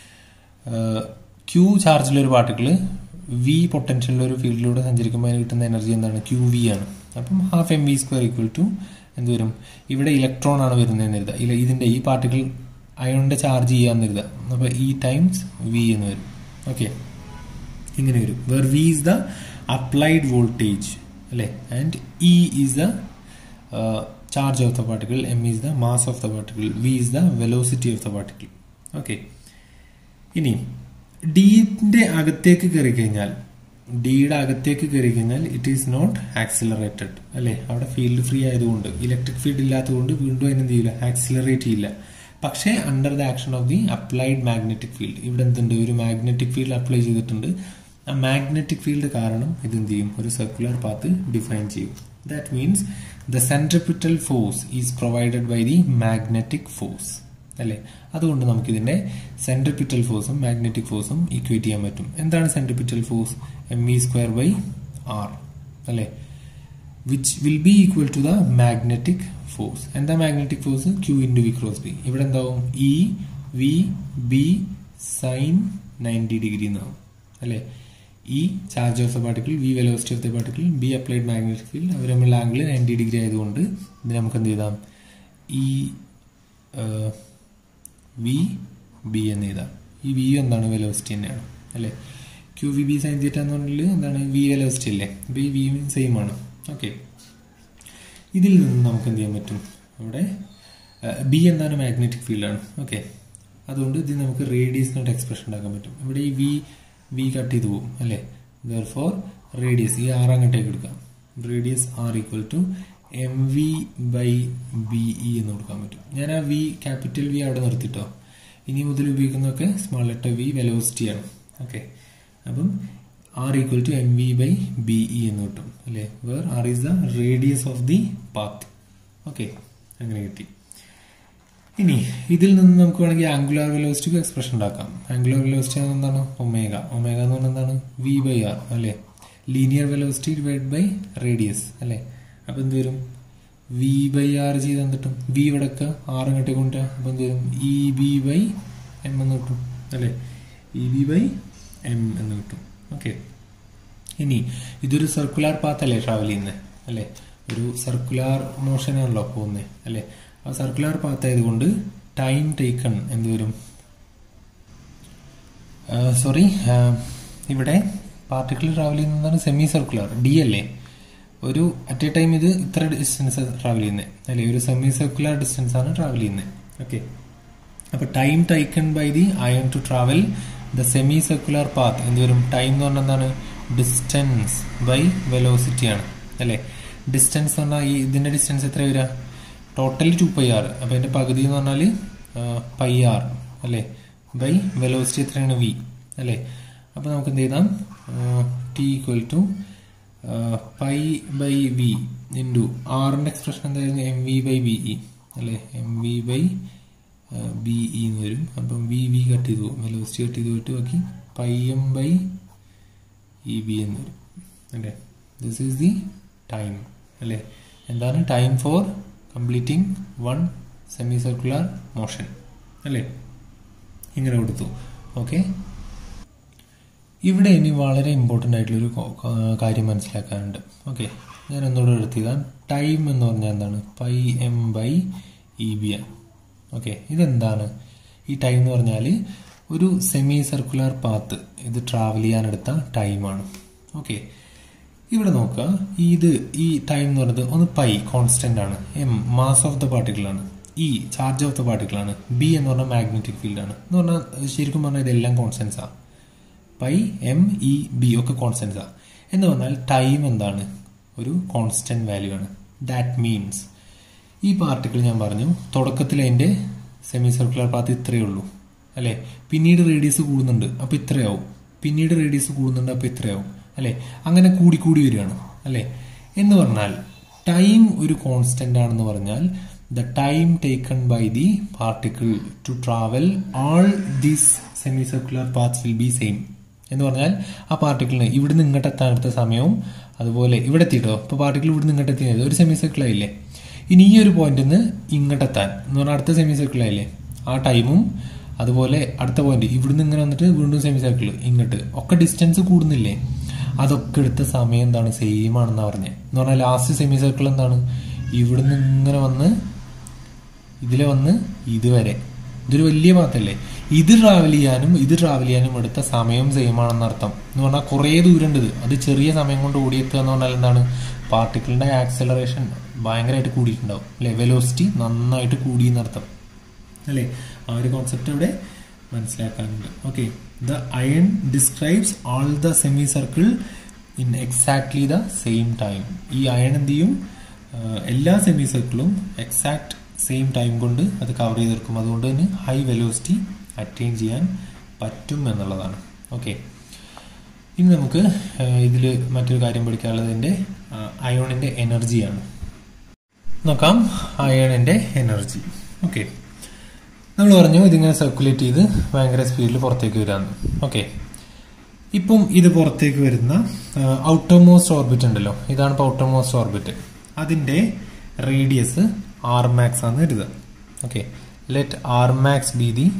A: ക്യൂ ചാർജിൽ ഒരു പാർട്ടിക്കിൾ വി പൊട്ടൻഷ്യലിൽ ഒരു ഫീൽഡിലൂടെ സഞ്ചരിക്കുമ്പോൾ അതിന് കിട്ടുന്ന എനർജി എന്താണ് ക്യൂ വി ആണ് അപ്പം half M V square equal to എന്ത് വരും ഇവിടെ ഇലക്ട്രോൺ ആണ് വരുന്നതെന്ന് എഴുതുക ഇല്ല ഇതിന്റെ ഈ പാർട്ടിക്കിൾ അയോണിന്റെ ചാർജ് ചെയ്യാന്ന് എഴുതുക അപ്പൊ ഇ ടൈംസ് വി എന്ന് വരും ഓക്കെ ഇങ്ങനെ വരും where V is the applied voltage അല്ലെ and E is the charge of the particle M is the mass of the particle V is the velocity of the particle okay ഇനി ഡിന്റെ അകത്തേക്ക് കയറി കഴിഞ്ഞാൽ ഡിയുടെ അകത്തേക്ക് കയറി കഴിഞ്ഞാൽ ഇറ്റ് ഈസ് നോട്ട് ആക്സിലറേറ്റഡ് അല്ലെ അവിടെ ഫീൽഡ് ഫ്രീ ആയതുകൊണ്ട് ഇലക്ട്രിക് ഫീൽഡ് ഇല്ലാത്തതുകൊണ്ട് വീണ്ടും അതിനെന്ത് ചെയ്യില്ല ആക്സിലറേറ്റ് ചെയ്യില്ല പക്ഷേ under the action of the applied magnetic field ഇവിടെ എന്തുണ്ട് ഒരു മാഗ്നറ്റിക് ഫീൽഡ് അപ്ലൈ ചെയ്തിട്ടുണ്ട് ആ മാഗ്നറ്റിക് ഫീൽഡ് കാരണം ഇത് എന്ത് ചെയ്യും ഒരു സർക്കുലർ പാത്ത് ഡിഫൈൻ ചെയ്യും that means the centripetal force is provided by the magnetic force അല്ലേ അതുകൊണ്ട് നമുക്കിതിന്റെ സെൻട്രിപിറ്റൽ ഫോഴ്സും മാഗ്നറ്റിക് ഫോഴ്സും ഇക്വേറ്റ് ചെയ്യാൻ പറ്റും എന്താണ് centripetal force M V square by R അല്ലേ which will be equal to the magnetic force എന്താ magnetic force Q into V cross B ഇവിടെ എന്താവും E V B sine ninety degree എന്നാവും അല്ലേ E charge of the particle V velocity of the particle B applied magnetic field അവർ തമ്മിലുള്ള ആംഗിൾ നയൻറ്റി ഡിഗ്രി ആയതുകൊണ്ട് ഇത് നമുക്ക് എന്ത് ചെയ്താം ഈ വി ബി എന്ന് എഴുതാം ഈ വി എന്താണ് വെലോസിറ്റി തന്നെയാണ് അല്ലേ Q V B sine theta എന്ന് പറഞ്ഞാൽ എന്താണ് വി വെലോസിറ്റി അല്ലേ അപ്പോൾ ഈ വി സെയിം ആണ് ഓക്കെ ഇതിൽ നിന്ന് നമുക്ക് എന്ത് ചെയ്യാൻ പറ്റും അവിടെ ബി എന്താണ് മാഗ്നറ്റിക് ഫീൽഡാണ് ഓക്കെ അതുകൊണ്ട് ഇത് നമുക്ക് റേഡിയസ് എന്നിട്ട് എക്സ്പ്രഷൻ ഉണ്ടാക്കാൻ പറ്റും ഇവിടെ ഈ വി വി കട്ട് ചെയ്ത് പോകും അല്ലേ ദർ ഫോർ റേഡിയസ് ഈ ആറ് അങ്ങോട്ടേക്ക് എടുക്കാം radius R equal to M V by B E എന്ന് കൊടുക്കാൻ പറ്റും ഞാൻ ആ വി ക്യാപിറ്റൽ വി അവിടെ നിർത്തിട്ടോ ഇനി മുതൽ ഉപയോഗിക്കുന്നതൊക്കെ സ്മോൾ ലെറ്റർ വി വെലോസിറ്റിയാണ് ഓക്കെ അപ്പം R equal to M V by B E എന്ന് കിട്ടും അല്ലേ where R is the radius of the path okay അങ്ങനെ കിട്ടി ഇനി ഇതിൽ നിന്ന് നമുക്ക് വേണമെങ്കിൽ ആംഗുലാർ വെലോസിറ്റിക്ക് എക്സ്പ്രഷൻ ഉണ്ടാക്കാം ആംഗുലാർ വെലോസിറ്റി എന്താണ് ഒമേഗ ഒമേഗ എന്ന് പറഞ്ഞാൽ എന്താണ് വി ബൈ ആർ അല്ലേ linear velocity divide by radius അല്ലേ അപ്പൊ എന്ത് വരും വി ബൈ ആർ ചെയ്ത് എന്നിട്ടും വി ഇവിടെ ആർ ഇങ്ങോട്ടേ കൊണ്ടുവരാം അപ്പൊ എന്ത് വരും ഇ ബി ബൈ എം എന്ന് കിട്ടും അല്ലേ ഇ ബി ബൈ എം എന്ന് കിട്ടും ഓക്കെ ഇനി ഇതൊരു സർക്കുലാർ പാത്ത് അല്ലേ ട്രാവൽ ചെയ്യുന്നത് അല്ലേ ഒരു സർക്കുലാർ മോഷനാണല്ലോ പോകുന്നത് അല്ലേ ആ സർക്കുലാർ പാത്ത് ആയതുകൊണ്ട് ടൈം ടേക്കൺ എന്ത് വരും സോറി ഇവിടെ പാർട്ടിക്കിൾ ട്രാവൽ ചെയ്യുന്നതാണ് സെമി സർക്കുലർ ഡി അല്ലേ ഒരു അറ്റ് എ ടൈം ഇത് ഇത്ര ഡിസ്റ്റൻസ് ട്രാവൽ ചെയ്യുന്നത് അല്ലേ ഒരു സെമി സർക്കുലർ ഡിസ്റ്റൻസ് ആണ് ട്രാവൽ ചെയ്യുന്നത് ഓക്കെ അപ്പൊ time taken by the ion to travel the semi circular path എന്ത് വരും ടൈം എന്ന് പറഞ്ഞാൽ എന്താണ് ഡിസ്റ്റൻസ് ബൈ വെലോസിറ്റി ആണ് അല്ലേ ഡിസ്റ്റൻസ് എന്ന് പറഞ്ഞാൽ ഈ ഇതിന്റെ ഡിസ്റ്റൻസ് എത്ര വരിക ടോട്ടലി ടു പൈ ആർ അപ്പൊ അതിന്റെ പകുതി എന്ന് പറഞ്ഞാൽ പൈ ആർ അല്ലേ ബൈ വെലോസിറ്റി എത്രയാണ് വി അല്ലേ അപ്പൊ നമുക്ക് എന്ത് ചെയ്താം T equal to pi by V into ആറിന്റെ എക്സ്പ്രഷൻ എന്തായിരുന്നു M V by B E അല്ലേ M V by B E എന്ന് വരും അപ്പം വി വി കട്ട് ചെയ്തു പോകും വെലോസിറ്റി കട്ട് ചെയ്ത് പോയിട്ട് ബാക്കി pi M by E B എന്ന് വരും അല്ലേ ദിസ് ഈസ് ദി ടൈം അല്ലേ എന്താണ് time for completing one semi circular motion അല്ലേ ഇങ്ങനെ കൊടുത്തു ഓക്കെ ഇവിടെ ഇനി വളരെ ഇമ്പോർട്ടൻ്റ് ആയിട്ടുള്ളൊരു കാര്യം മനസ്സിലാക്കാനുണ്ട് ഓക്കെ ഞാൻ ഒന്നുകൂടെ എടുത്തിതാ ടൈം എന്ന് പറഞ്ഞാൽ എന്താണ് pi M by E B ആണ് ഓക്കെ ഇതെന്താണ് ഈ ടൈം എന്ന് പറഞ്ഞാൽ ഒരു സെമി സർക്കുലർ പാത്ത് ഇത് ട്രാവൽ ചെയ്യാനെടുത്ത ടൈമാണ് ഓക്കെ ഇവിടെ നോക്കുക ഇത് ഈ ടൈം എന്ന് പറയുന്നത് ഒന്ന് പൈ കോൺസ്റ്റന്റ് ആണ് M mass of the particle ആണ് E charge of the particle ആണ് ബി എന്ന് പറഞ്ഞാൽ മാഗ്നറ്റിക് ഫീൽഡ് ആണ് എന്ന് പറഞ്ഞാൽ ശരിക്കും പറഞ്ഞാൽ ഇതെല്ലാം കോൺസ്റ്റൻസ് ആണ് പൈ എം ഇ ബി ഒക്കെ കോൺസ്റ്റൻസ് ആണ് എന്ന് പറഞ്ഞാൽ ടൈം എന്താണ് ഒരു കോൺസ്റ്റന്റ് വാല്യൂ ആണ് ദാറ്റ് മീൻസ് ഈ പാർട്ടിക്കിൾ ഞാൻ പറഞ്ഞു തുടക്കത്തിൽ അതിന്റെ സെമി സർക്കുലർ പാത്ത് ഇത്രയേ ഉള്ളൂ അല്ലെ പിന്നീട് റേഡിയസ് കൂടുന്നുണ്ട് അപ്പൊ ഇത്രയാവും പിന്നീട് റേഡിയസ് കൂടുന്നുണ്ട് അപ്പൊ ഇത്രയാവും അല്ലെ അങ്ങനെ കൂടി കൂടി വരികയാണ് അല്ലെ എന്ന് പറഞ്ഞാൽ ടൈം ഒരു കോൺസ്റ്റന്റ് ആണെന്ന് പറഞ്ഞാൽ the time taken by the particle to travel all these semi circular paths will be same എന്ന് പറഞ്ഞാൽ ആ പാർട്ടിക്കിളിന് ഇവിടുന്ന് ഇങ്ങോട്ട് എത്താൻ എടുത്ത സമയവും അതുപോലെ ഇവിടെ എത്തിയിട്ടോ ഇപ്പൊ പാർട്ടിക്കിൾ ഇവിടുന്ന് ഇങ്ങോട്ട് എത്തിയത് ഒരു സെമി സർക്കിൾ ആയില്ലേ ഇനി ഈ ഒരു പോയിന്റിൽ നിന്ന് ഇങ്ങോട്ട് എത്താൻ എന്ന് പറഞ്ഞാൽ അടുത്ത സെമി സർക്കിൾ ആയില്ലേ ആ ടൈമും അതുപോലെ അടുത്ത പോയിന്റ് ഇവിടുന്ന് ഇങ്ങനെ വന്നിട്ട് വീണ്ടും സെമി സർക്കിൾ ഇങ്ങോട്ട് ഒക്കെ ഡിസ്റ്റൻസ് കൂടുന്നില്ലേ അതൊക്കെ എടുത്ത സമയം എന്താണ് സെയിം ആണെന്നാ പറഞ്ഞത് എന്ന് പറഞ്ഞാൽ ലാസ്റ്റ് സെമി സർക്കിൾ എന്താണ് ഇവിടുന്ന് ഇങ്ങനെ വന്ന് ഇതിലെ വന്ന് ഇതുവരെ ഇതൊരു വലിയ പാത്തല്ലേ ഇത് ട്രാവൽ ചെയ്യാനും ഇത് ട്രാവൽ ചെയ്യാനും എടുത്ത സമയം സെയിം ആണെന്ന് അർത്ഥം എന്ന് പറഞ്ഞാൽ കുറേ ദൂരം ഉണ്ട് ഇത് അത് ചെറിയ സമയം കൊണ്ട് ഓടിയെത്തുക എന്ന് പറഞ്ഞാൽ എന്താണ് പാർട്ടിക്കിളിന്റെ ആക്സലറേഷൻ ഭയങ്കരമായിട്ട് കൂടിയിട്ടുണ്ടാവും അല്ലെ വെലോസിറ്റി നന്നായിട്ട് കൂടി എന്നർത്ഥം അല്ലേ ആ ഒരു കോൺസെപ്റ്റ് ഇവിടെ മനസ്സിലാക്കാനുണ്ട് okay the ion describes all the semi circle in exactly the same time ഈ അയൺ എന്ത് ചെയ്യും എല്ലാ സെമി സർക്കിളും എക്സാക്ട് സെയിം ടൈം കൊണ്ട് അത് കവർ ചെയ്തെടുക്കും അതുകൊണ്ട് തന്നെ ഹൈ വെലോസിറ്റി അറ്റൈൻ ചെയ്യാൻ പറ്റും എന്നുള്ളതാണ് ഓക്കെ ഇനി നമുക്ക് ഇതിൽ മറ്റൊരു കാര്യം പഠിക്കാനുള്ളത് ഇതിൻ്റെ അയോണിൻ്റെ എനർജിയാണ് നോക്കാം അയണിൻ്റെ എനർജി ഓക്കെ നമ്മൾ പറഞ്ഞു ഇതിങ്ങനെ സർക്കുലേറ്റ് ചെയ്ത് ഭയങ്കര സ്പീഡിൽ പുറത്തേക്ക് വരാമെന്ന് ഓക്കെ ഇപ്പം ഇത് പുറത്തേക്ക് വരുന്ന ഔട്ടർമോസ്റ്റ് ഓർബിറ്റ് ഉണ്ടല്ലോ ഇതാണ് ഇപ്പോൾ ഔട്ടർമോസ്റ്റ് ഓർബിറ്റ് അതിന്റെ റേഡിയസ് ആർ മാക്സ് ആണ് കരുതുക okay let R max be the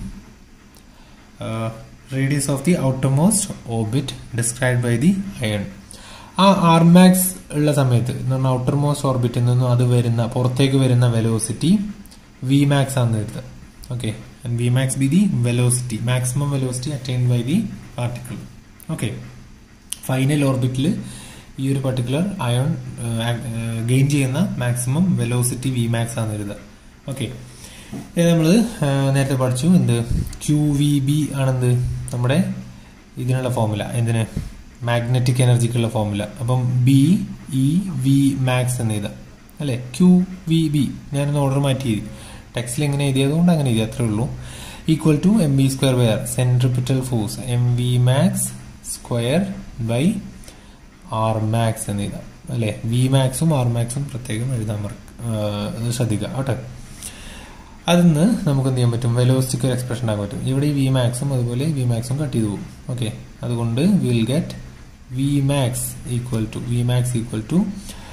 A: radius of the outermost orbit describe by the ion ആ ആർ മാക്സ് ഉള്ള സമയത്ത് എന്ന് പറഞ്ഞാൽ ഔട്ടർമോസ്റ്റ് ഓർബിറ്റിൽ നിന്നും അത് വരുന്ന പുറത്തേക്ക് വരുന്ന വെലോസിറ്റി വി മാക്സ് ആണെന്ന് കരുതുക okay V max be the velocity maximum velocity attain by the particle okay final ഓർബിറ്റിൽ ഈ ഒരു പർട്ടിക്കുലർ അയോൺ ഗെയിൻ ചെയ്യുന്ന മാക്സിമം വെലോസിറ്റി വി മാക്സ് ആണ് കരുതുക ഓക്കെ ഇത് നമ്മൾ നേരത്തെ പഠിച്ചു എന്ത് ക്യു വി ബി ആണെന്ത് നമ്മുടെ ഇതിനുള്ള ഫോർമുല എന്തിന് മാഗ്നറ്റിക് എനർജിക്കുള്ള ഫോർമുല അപ്പം ബി ഇ വി മാക്സ് എന്ന് എഴുതാം അല്ലെ ക്യു വി ബി ഞാനൊന്ന് ഓർഡർ മാറ്റി എഴുതി ടെക്സ്റ്റിൽ എങ്ങനെ എഴുതിയതുകൊണ്ട് അങ്ങനെ എഴുതി അത്രേ ഉള്ളൂ equal to M B square by R centripetal force M V max square by R max എന്ന് എഴുതാം അല്ലെ വി മാക്സും ആർ മാക്സും പ്രത്യേകം എഴുതാൻ മറക്ക ശ്രദ്ധിക്കുക ഓട്ടെ അതിന്ന് നമുക്ക് എന്ത് ചെയ്യാൻ പറ്റും വെലോസിറ്റിക്ക് ഒരു എക്സ്പ്രഷൻ ആക്കാൻ പറ്റും ഇവിടെ ഈ വി മാക്സും അതുപോലെ വി മാക്സും കട്ട് ചെയ്തു പോകും ഓക്കെ അതുകൊണ്ട് will get V max equal to V max equal to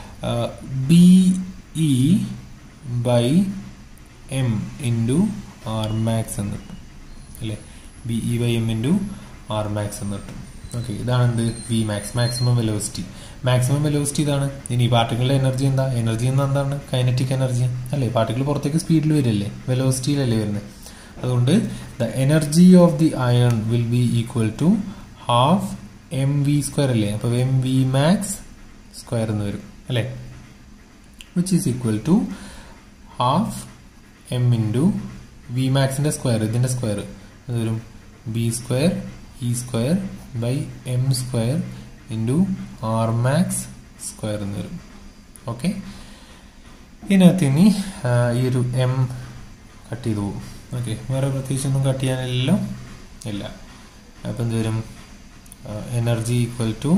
A: B E by M into R max എന്ന് കിട്ടും അല്ലേ B E by M into R max എന്ന് കിട്ടും ഓക്കെ ഇതാണ് എന്ത് V max maximum velocity maximum velocity ഇതാണ് ഇനി പാർട്ടികളുടെ എനർജി എന്താ എനർജി എന്ന് എന്താണ് കൈനറ്റിക് എനർജി അല്ലേ പാർട്ടികൾ പുറത്തേക്ക് സ്പീഡിൽ വരില്ലേ വെലോസിറ്റിയിലല്ലേ വരുന്നത് അതുകൊണ്ട് the energy of the ion will be equal to half M V square അല്ലേ അപ്പൊ എം വി മാക്സ് സ്ക്വയർ എന്ന് വരും അല്ലേ which is equal to half M into V മാക്സിന്റെ സ്ക്വയർ ഇതിന്റെ സ്ക്വയർ അത് വരും B square E square by M square into R max square എന്ന് വരും ഓക്കെ ഇതിനകത്ത് ഇനി ഈ ഒരു എം കട്ട് ചെയ്ത് പോകും ഓക്കെ വേറെ പ്രത്യേകിച്ചൊന്നും കട്ട് ചെയ്യാനില്ലല്ലോ ഇല്ല അപ്പം എന്ത് വരും energy equal to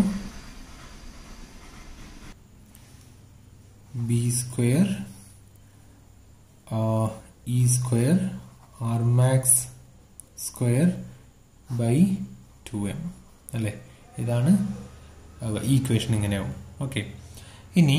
A: B square E square R max square by two M അല്ലേ ഇതാണ് ഈ ഇക്വേഷൻ ഇങ്ങനെയാവും ഓക്കെ ഇനി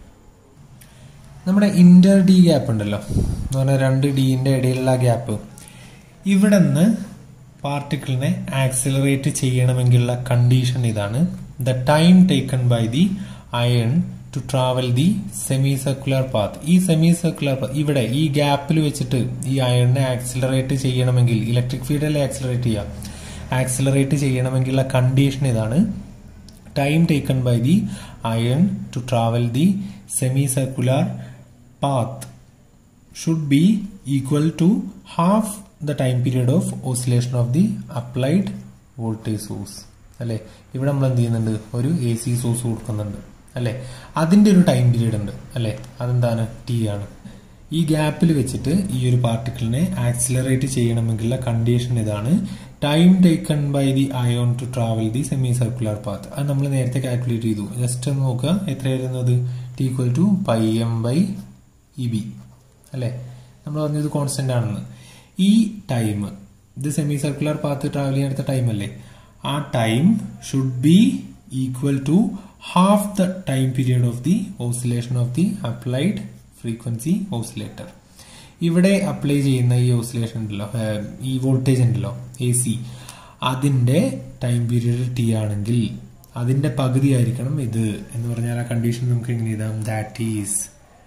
A: നമ്മുടെ ഇന്റർ ഡി ഗ്യാപ്പ് ഉണ്ടല്ലോ എന്ന് പറഞ്ഞാൽ രണ്ട് ഡിന്റെ ഇടയിലുള്ള ഗ്യാപ്പ് ഇവിടെ നിന്ന് പാർട്ടിക്കിളിനെ ആക്സിലറേറ്റ് ചെയ്യണമെങ്കിലുള്ള കണ്ടീഷൻ ഇതാണ് the time taken by the ion to travel the semi circular path ഈ സെമി സർക്കുലർ പാത്ത് ഇവിടെ ഈ ഗ്യാപ്പിൽ വെച്ചിട്ട് ഈ അയണിനെ ആക്സിലറേറ്റ് ചെയ്യണമെങ്കിൽ ഇലക്ട്രിക് ഫീൽഡിലെ ആക്സിലറേറ്റ് ചെയ്യാം ആക്സിലറേറ്റ് ചെയ്യണമെങ്കിലുള്ള കണ്ടീഷൻ ഇതാണ് time taken by the ion to travel the semi circular path should be equal to half the time period of oscillation of the applied voltage source അല്ലെ ഇവിടെ നമ്മൾ എന്ത് ചെയ്യുന്നുണ്ട് ഒരു എ സി സോഴ്സ് കൊടുക്കുന്നുണ്ട് അല്ലെ അതിന്റെ ഒരു ടൈം പീരീഡ് ഉണ്ട് അല്ലെ അതെന്താണ് ടി ആണ് ഈ ഗ്യാപ്പിൽ വെച്ചിട്ട് ഈ ഒരു പാർട്ടിക്കിളിനെ ആക്സിലറേറ്റ് ചെയ്യണമെങ്കിലുള്ള കണ്ടീഷൻ ഇതാണ് time taken by the ion to travel the semi circular path അത് നമ്മൾ നേരത്തെ കാൽക്കുലേറ്റ് ചെയ്തു ജസ്റ്റ് ഒന്ന് നോക്കുക എത്രയായിരുന്നത് T equal to pi M by E B അല്ലെ നമ്മൾ പറഞ്ഞത് കോൺസ്റ്റന്റ് ആണെന്ന് ഈ ടൈം ഇത് സെമി സർക്കുലർ പാത്ത് ട്രാവൽ ചെയ്യാൻ എടുത്ത ടൈം അല്ലേ ആ time should be equal to half the time period of the oscillation of the applied frequency oscillator ഇവിടെ അപ്ലൈ ചെയ്യുന്ന ഈ ഓസിലേഷൻ ഉണ്ടല്ലോ ഈ വോൾട്ടേജ് ഉണ്ടല്ലോ എ സി അതിന്റെ ടൈം പീരീഡ് ടി ആണെങ്കിൽ അതിന്റെ പകുതി ആയിരിക്കണം ഇത് എന്ന് പറഞ്ഞാൽ ആ കണ്ടീഷൻ നമുക്ക് എങ്ങനെ എഴുതാം that is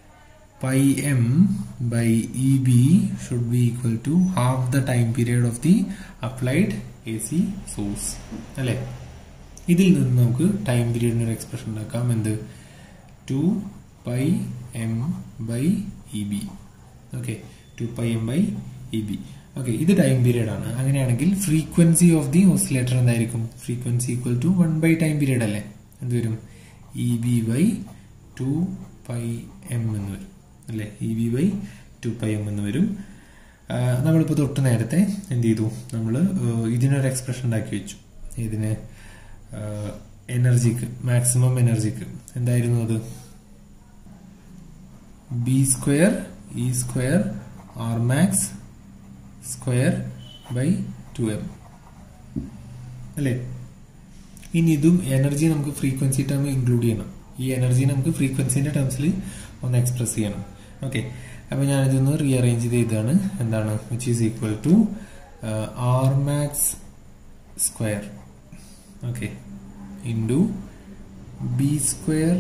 A: pi M by E B should be equal to half the time period of the applied A C source അല്ലെ ഇതിൽ നിന്ന് നമുക്ക് ടൈം പീരീഡിന് ഒരു എക്സ്പ്രഷൻ ഉണ്ടാക്കാം എന്ത് two pi M by E B okay two pi M by E B okay ഇത് ടൈം പീരീഡ് ആണ് അങ്ങനെയാണെങ്കിൽ ഫ്രീക്വൻസി ഓഫ് ദി ഓസിലേറ്റർ എന്തായിരിക്കും frequency equal to one by time period അല്ലേ എന്ത് വരും E B by two pi M എന്ന് വരും അല്ലേ E B by two pi M എന്ന് വരും നമ്മളിപ്പോൾ തൊട്ട് നേരത്തെ എന്ത് ചെയ്തു നമ്മൾ ഇതിനൊരു എക്സ്പ്രഷൻ ഉണ്ടാക്കി വെച്ചു ഇതിന് എനർജിക്ക് മാക്സിമം എനർജിക്ക് എന്തായിരുന്നു അത് B square E square R max square by two M അല്ലേ ഇനി ഇതും എനർജി നമുക്ക് ഫ്രീക്വൻസി ടേം ഇൻക്ലൂഡ് ചെയ്യണം ഈ എനർജി നമുക്ക് ഫ്രീക്വൻസിന്റെ ടേംസിൽ ഒന്ന് എക്സ്പ്രസ് ചെയ്യണം ഓക്കെ അപ്പൊ ഞാനിതൊന്ന് റീഅറേഞ്ച് ചെയ്ത് എഴുതാണ് എന്താണ് which is equal to R max square okay into B square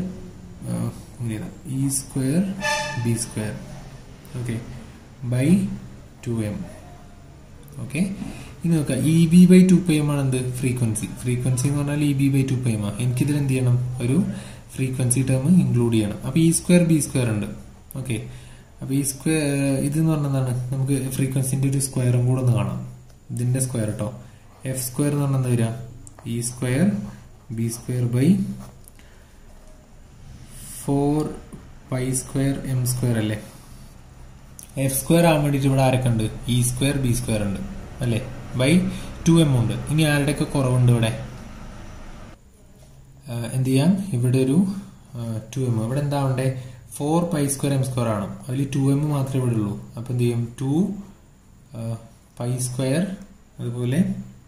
A: E square B square okay by two M okay ഇനി നോക്കാം E B by two pi M ആണ് എന്ത് ഫ്രീക്വൻസി ഫ്രീക്വൻസി എന്ന് പറഞ്ഞാൽ E B by two pi M ആണ് എനിക്കിതിൽ എന്ത് ചെയ്യണം ഒരു ഫ്രീക്വൻസി ടേം ഇൻക്ലൂഡ് ചെയ്യണം അപ്പൊ ഇ സ്ക്വയർ ബി സ്ക്വയർ ഉണ്ട് ഓക്കെ അപ്പൊ ഈ സ്ക്വയർ ഇത് എന്ന് പറഞ്ഞതാണ് നമുക്ക് ഫ്രീക്വൻസിന്റെ ഒരു സ്ക്വയറും കൂടെ ഒന്ന് കാണാം ഇതിന്റെ സ്ക്വയർ കേട്ടോ എഫ് സ്ക്വയർ എന്ന് പറഞ്ഞാൽ എന്താ വരിക E square B square by four pi square M square അല്ലേ എഫ് സ്ക്വയർ ആവാൻ വേണ്ടിയിട്ട് ഇവിടെ ആരൊക്കെ ഉണ്ട് ഇ സ്ക്വയർ ബി സ്ക്വയർ ഉണ്ട് അല്ലേ ബൈ ടു എം ഉണ്ട് ഇനി ആരുടെയൊക്കെ കുറവുണ്ട് ഇവിടെ എന്ത് ചെയ്യാം ഇവിടെ ഒരു ടു എം ഇവിടെ എന്താ ഉണ്ടേ four pi square M square ആണ് അതിൽ ടു എം മാത്രമേ ഇവിടെ ഉള്ളൂ അപ്പൊ എന്ത് ചെയ്യും ടു പൈ സ്ക്വയർ അതുപോലെ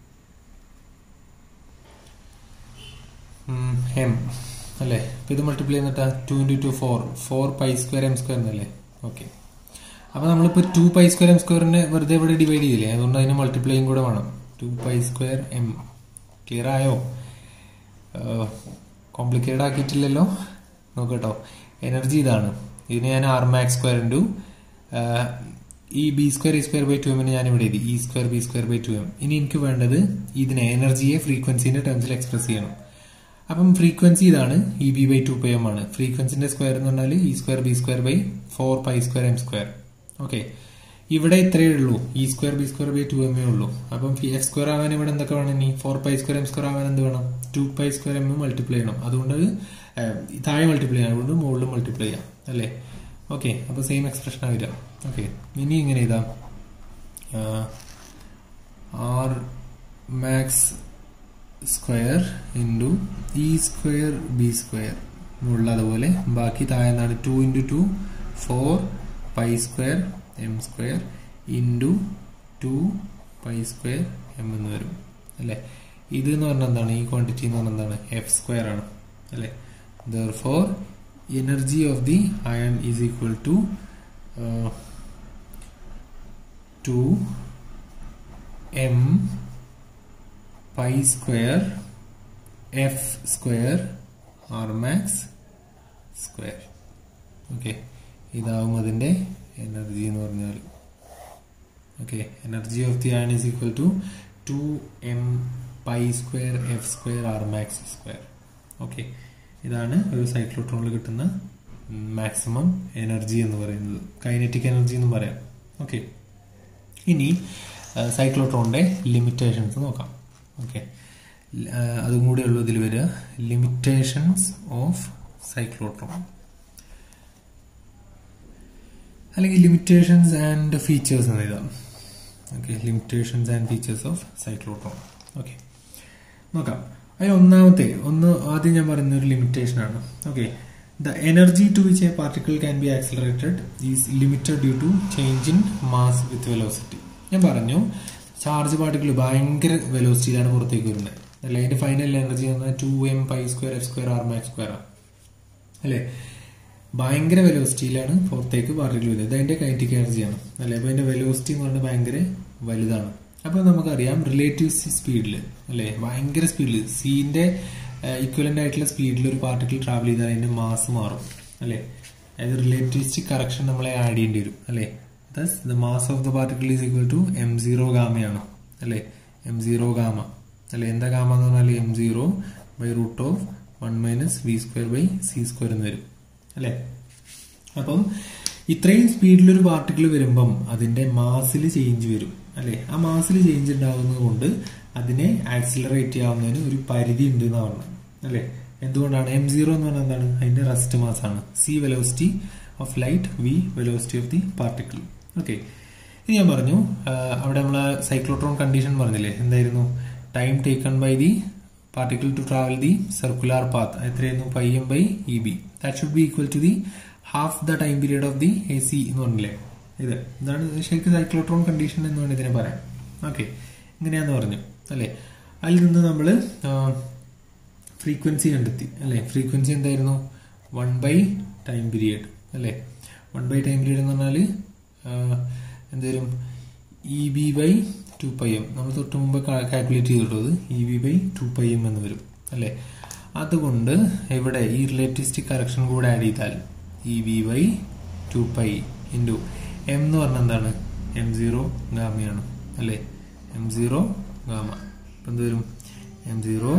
A: എം അല്ലേ അപ്പൊ ഇത് മൾട്ടിപ്ലൈ ചെയ്തിട്ടാ two into two four four pi square M square എന്നല്ലേ ഓക്കെ അപ്പൊ നമ്മളിപ്പോ ടു പൈ സ്ക്വയർ എം സ്ക്വയറിനെ വെറുതെ ഇവിടെ ഡിവൈഡ് ചെയ്തില്ലേ അതുകൊണ്ട് അതിന് മൾട്ടിപ്ലൈയും കൂടെ വേണം two pi square M clear ആയോ കോംപ്ലിക്കേറ്റഡ് ആക്കിയിട്ടില്ലല്ലോ നോക്കട്ടോ എനർജി ഇതാണ് ഇതിന് ഞാൻ ആർ മാക്സ് സ്ക്വയർ ഇൻറ്റു ഈ B square E square by two എമ്മിന് ഞാൻ ഇവിടെ എഴുതി E square B square by two M ഇനി എനിക്ക് വേണ്ടത് ഇതിനെ എനർജിയെ ഫ്രീക്വൻസിന്റെ ടേംസിൽ എക്സ്പ്രസ് ചെയ്യണം അപ്പം ഫ്രീക്വൻസി ഇതാണ് E B by two pi M ആണ് ഫ്രീക്വൻസിന്റെ സ്ക്വയർ എന്ന് പറഞ്ഞാൽ E square B square by four pi square M square okay ഇവിടെ ഇത്രയേ ഉള്ളൂ E square B square by two M എ ഉള്ളൂ അപ്പം എഫ് സ്ക്വയർ ആവാൻ ഇവിടെ എന്തൊക്കെ വേണം ഇനി four pi square M square ആവാൻ എന്ത് വേണം two pi square M multiply ചെയ്യണം അതുകൊണ്ട് താഴെ മൾട്ടിപ്ലൈ ചെയ്യണം അതുകൊണ്ട് മുകളിൽ മൾട്ടിപ്ലൈ ചെയ്യാം അല്ലേ ഓക്കെ അപ്പൊ സെയിം എക്സ്പ്രഷൻ ആവില്ല ഓക്കെ ഇനി ഇങ്ങനെ ഇതാ R max square into E square B square മുകളിൽ അതുപോലെ ബാക്കി താഴെ എന്താണ് two into two four pi square M square into two pi square M എന്ന് വരും അല്ലേ ഇത് എന്ന് പറഞ്ഞാൽ എന്താണ് ഈ ക്വാണ്ടിറ്റി എന്ന് പറഞ്ഞാൽ എന്താണ് എഫ് സ്ക്വയർ ആണ് അല്ലേ ദോർ energy of the ion is equal to two M pi square F square R max square okay ഇതാവും അതിന്റെ എനർജി എന്ന് പറഞ്ഞാൽ okay energy of the ion is equal to two M pi square F square R max square okay ഇതാണ് ഒരു സൈക്ലോട്രോണിൽ കിട്ടുന്ന മാക്സിമം എനർജി എന്ന് പറയുന്നത് കൈനറ്റിക് എനർജി എന്ന് പറയാം ഓക്കെ ഇനി സൈക്ലോട്രോണിന്റെ ലിമിറ്റേഷൻസ് നോക്കാം ഓക്കെ അതും കൂടെ ഉള്ളൂ ഇതിൽ വരിക ലിമിറ്റേഷൻസ് ഓഫ് സൈക്ലോട്രോൺ അല്ലെങ്കിൽ ലിമിറ്റേഷൻസ് ആൻഡ് ഫീച്ചേഴ്സ് എന്ന് എഴുതാം okay limitations and features of cyclotron okay നോക്കാം അതിൽ ഒന്നാമത്തെ ഒന്ന് ആദ്യം ഞാൻ പറയുന്ന ഒരു ലിമിറ്റേഷൻ ആണ് okay the energy to which a particle can be accelerated is limited due to change in mass with velocity ഞാൻ പറഞ്ഞു ചാർജ് പാർട്ടിക്കിൾ ഭയങ്കര വെലോസിറ്റിയിലാണ് പുറത്തേക്ക് വരുന്നത് അല്ലെ അതിന്റെ ഫൈനൽ എനർജി എന്ന് പറഞ്ഞാൽ two M pi square F square R max square ആണ് അല്ലേ ഭയങ്കര വെലോസിറ്റിയിലാണ് പുറത്തേക്ക് പാർട്ടിക്കിൾ വരുന്നത് ഇത് അതിന്റെ കൈനറ്റിക് എനർജിയാണ് അല്ലെ അപ്പൊ അതിന്റെ വെലോസിറ്റി എന്ന് പറഞ്ഞാൽ ഭയങ്കര വലുതാണ് അപ്പൊ നമുക്കറിയാം റിലേറ്റീവ് സ്പീഡിൽ അല്ലെ ഭയങ്കര സ്പീഡിൽ സീന്റെ ഇക്വലന്റ് ആയിട്ടുള്ള സ്പീഡിൽ ഒരു പാർട്ടിക്കിൾ ട്രാവൽ ചെയ്താൽ അതിന്റെ മാസ് മാറും അല്ലെ അതായത് റിലേറ്റിവിസ്റ്റിക് കറക്ഷൻ നമ്മളെ ആഡ് ചെയ്യേണ്ടി വരും അല്ലെ thus the mass of the particle is equal to M zero ഗാമയാണ് അല്ലെ എം സീറോ ഗാമ അല്ലെ എന്താ ഗാമ എന്ന് പറഞ്ഞാൽ M zero by root of one minus V square by C square എന്ന് വരും അല്ലെ അപ്പം ഇത്രയും സ്പീഡിൽ ഒരു പാർട്ടിക്കിൾ വരുമ്പം അതിന്റെ മാസിൽ ചേഞ്ച് വരും അല്ലെ ആ മാസിൽ ചേഞ്ച് ഉണ്ടാകുന്നത് കൊണ്ട് അതിനെ ആക്സിലറേറ്റ് ചെയ്യാവുന്നതിന് ഒരു പരിധി ഉണ്ട് എന്ന് പറഞ്ഞത് അല്ലെ എന്തുകൊണ്ടാണ് എം സീറോ എന്ന് പറഞ്ഞാൽ എന്താണ് അതിന്റെ റെസ്റ്റ് മാസ് ആണ് C velocity of light V velocity of the particle okay ഇനി ഞാൻ പറഞ്ഞു അവിടെ നമ്മൾ സൈക്ലോട്രോൺ കണ്ടീഷൻ പറഞ്ഞില്ലേ എന്തായിരുന്നു time taken by the particle to travel the circular path എത്രയായിരുന്നു pi M by E B that should be equal to the half the time period of the A C എന്ന് പറഞ്ഞില്ലേ ഇത് ഇതാണ് ശരിക്കും സൈക്ലോട്രോൺ കണ്ടീഷൻ എന്ന് വേണം ഇതിനെ പറയാം ഓക്കെ ഇങ്ങനെയാന്ന് പറഞ്ഞു അല്ലേ അതിൽ നിന്ന് നമ്മൾ ഫ്രീക്വൻസി കണ്ടെത്തി അല്ലേ ഫ്രീക്വൻസി എന്തായിരുന്നു വൺ ബൈ ടൈം പീരിയഡ് അല്ലേ വൺ ബൈ ടൈം പീരിയഡ് എന്ന് പറഞ്ഞാൽ എന്തേലും E B by two pi M നമ്മൾ തൊട്ട് മുമ്പ് കാൽക്കുലേറ്റ് ചെയ്തിട്ടുള്ളത് E B by two pi M എന്ന് വരും അല്ലേ അതുകൊണ്ട് ഇവിടെ ഈ റിലേറ്റിവിസ്റ്റിക് കറക്ഷൻ കൂടെ ആഡ് ചെയ്താൽ E B by two pi into M എന്ന് പറഞ്ഞാൽ എന്താണ് എം സീറോ ഗാമയാണ് അല്ലേ എം സീറോ ഗാമ അപ്പം എന്ത് വരും M zero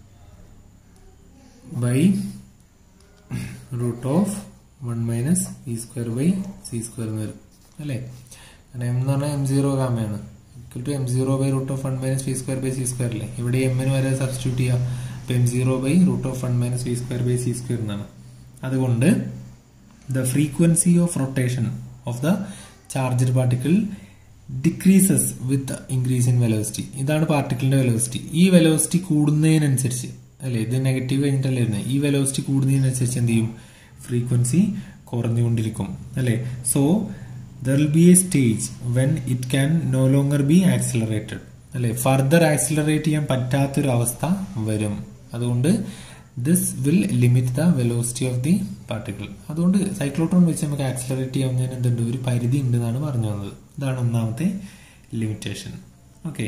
A: by root of one minus E square by C square എന്ന് വരും അല്ലേ കാരണം എം എന്ന് പറഞ്ഞാൽ എം സീറോ ഗാമയാണ് equal to M zero by root of one minus V square by C square അല്ലേ ഇവിടെ എമ്മിന് വരെ സബ്സ്റ്റിറ്റ്യൂട്ട് ചെയ്യാം അപ്പം M zero by root of one minus V square by C square എന്നാണ് അതുകൊണ്ട് the frequency of rotation of the charged particle decreases with increase in velocity ഇതാണ് പാർട്ടിക്കിളിന്റെ വെലോസിറ്റി ഈ വെലോസിറ്റി കൂടുന്നതിനനുസരിച്ച് അല്ലെ ഇത് നെഗറ്റീവ് കഴിഞ്ഞിട്ടല്ലേ വരുന്നത് ഈ വെലോസിറ്റി കൂടുന്നതിനനുസരിച്ച് എന്ത് ചെയ്യും ഫ്രീക്വൻസി കുറഞ്ഞുകൊണ്ടിരിക്കും അല്ലെ so there will be a stage when it can no longer be accelerated അല്ലെ ഫർദർ ആക്സിലറേറ്റ് ചെയ്യാൻ പറ്റാത്തൊരു അവസ്ഥ വരും അതുകൊണ്ട് this will limit the velocity of the particle അതുകൊണ്ട് സൈക്ലോട്രോൺ വെച്ച് നമുക്ക് ആക്സിലറേറ്റ് ചെയ്യാവുന്നതിന് എന്തുണ്ട് ഒരു പരിധി ഉണ്ട് എന്നാണ് പറഞ്ഞു വന്നത് ഇതാണ് ഒന്നാമത്തെ ലിമിറ്റേഷൻ ഓക്കെ